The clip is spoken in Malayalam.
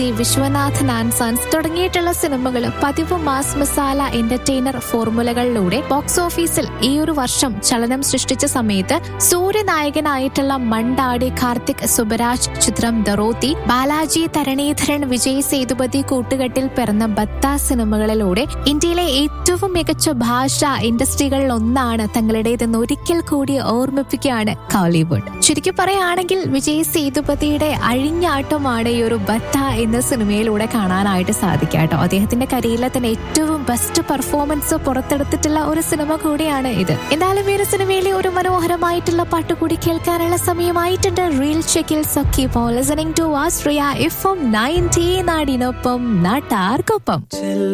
വിശ്വനാഥൻ ആൻഡ് സൺസ് തുടങ്ങിയിട്ടുള്ള സിനിമകൾ പതിവ് മാസ് മസാല എന്റർടൈനർ ഫോർമുലകളിലൂടെ ബോക്സ് ഓഫീസിൽ ഈ ഒരു വർഷം ചലനം സൃഷ്ടിച്ച സമയത്ത് സൂര്യനായകനായിട്ടുള്ള മണ്ടാടി കാർത്തിക് സുബരാജ് ചിത്രം ദറോത്തി ബാലാജി തരണീധരൻ വിജയ് സേതുപതി കൂട്ടുകെട്ടിൽ പിറന്ന ബത്ത സിനിമകളിലൂടെ ഇന്ത്യയിലെ ഏറ്റവും മികച്ച ഭാഷ ഇൻഡസ്ട്രികളിൽ ഒന്നാണ് തങ്ങളുടേതെന്ന് ഒരിക്കൽ കൂടി ഓർമ്മിപ്പിക്കുകയാണ് കോളിവുഡ് ചുരുക്കി പറയുകയാണെങ്കിൽ വിജയ് സേതുപതിയുടെ അഴിഞ്ഞാട്ടമാണ് ഈ ഒരു ബത്ത എന്ന സിനിമയിലൂടെ കാണാനായിട്ട് സാധിക്കുക കേട്ടോ അദ്ദേഹത്തിന്റെ കരിയറിലെ തന്നെ ഏറ്റവും ബെസ്റ്റ് പെർഫോമൻസ് പുറത്തെടുത്തിട്ടുള്ള ഒരു സിനിമ കൂടിയാണ് ഇത് എന്തായാലും ഈ ഒരു സിനിമയിലെ ഒരു മനോഹരമായിട്ടുള്ള പാട്ട് കൂടി കേൾക്കാനുള്ള സമയമായിട്ടുണ്ട് റീൽ ചെക്കിൽ സഖി listening to Austria F M ninety നാടിനൊപ്പം നാട്ടാർക്കൊപ്പം